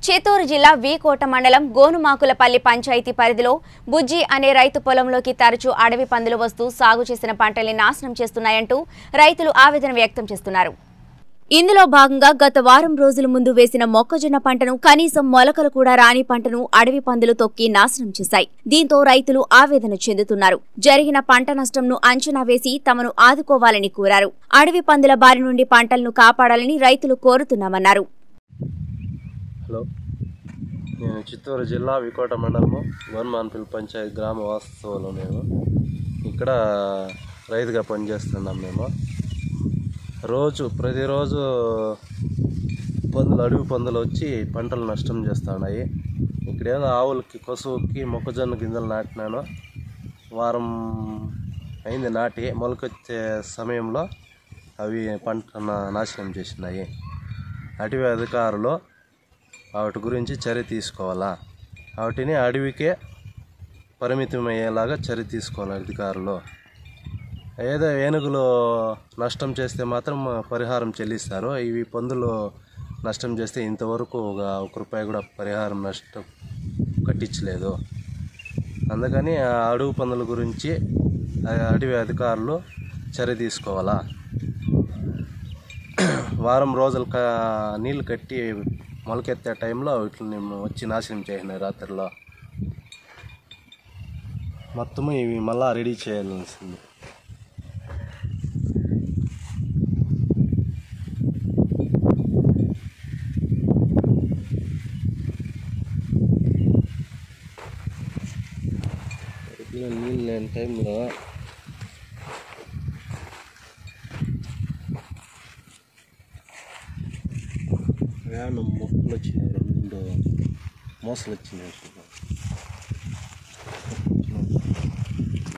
చిత్తూరు జిల్లా వీకోట మండలం గోనుమాకులపల్లి పంచాయతీ పరిధిలో బుజ్జి అనే రైతు పొలంలోకి తరచూ అడవి పందులు వస్తూ సాగు చేసిన పంటల్ని నాశనం చేస్తున్నాయంటూ రైతులు ఆవేదన వ్యక్తం చేస్తున్నారు ఇందులో భాగంగా గత వారం రోజుల ముందు వేసిన మొక్కజొన్న పంటను కనీసం మొలకలు కూడా రాని పంటను అడవి పందులు తొక్కి నాశనం చేశాయి దీంతో రైతులు ఆవేదన చెందుతున్నారు జరిగిన పంట నష్టంను అంచనా వేసి తమను ఆదుకోవాలని కోరారు అడవి పందుల బారి నుండి పంటలను కాపాడాలని రైతులు కోరుతున్నామన్నారు హలో నేను చిత్తూరు జిల్లా వికోట మండలము వన్మాన్పిల్ పంచాయత్ గ్రామ వాస్తవంలో నేను ఇక్కడ రైతుగా పనిచేస్తున్నాం మేము రోజు ప్రతిరోజు పందులు అడవి పందులు వచ్చి పంటలు నష్టం చేస్తున్నాయి ఇక్కడేదో ఆవులకి పశువుకి మొక్కజొన్న గింజలు నాటినాను వారం అయింది నాటి మొలకొచ్చే సమయంలో అవి పంట నా- నాశనం చేసినాయి అటవీ అధికారులు వాటి గురించి చర్య తీసుకోవాలా వాటిని అడవికే పరిమితం అయ్యేలాగా చర్య తీసుకోవాలి అధికారులు ఏదో ఏనుగులు నష్టం చేస్తే మాత్రం పరిహారం చెల్లిస్తారు ఇవి పందులు నష్టం చేస్తే ఇంతవరకు ఒక ఒక రూపాయి కూడా పరిహారం నష్టం కట్టించలేదు అందుకని ఆ అడవి పందుల గురించి ఆ అడవి అధికారులు చర్య తీసుకోవాలా వారం రోజులు క నీళ్ళు కట్టి మొలకెత్తే టైంలో వీటిని వచ్చి నాశనం చేసినాయి రాత్రిలో మొత్తము ఇవి మళ్ళా రెడీ చేయాల్సింది ఇలా నీళ్ళు లేని టైంలో ప్రయాణం మొక్కలు వచ్చినాయి రెండు మోసలు వచ్చినాయి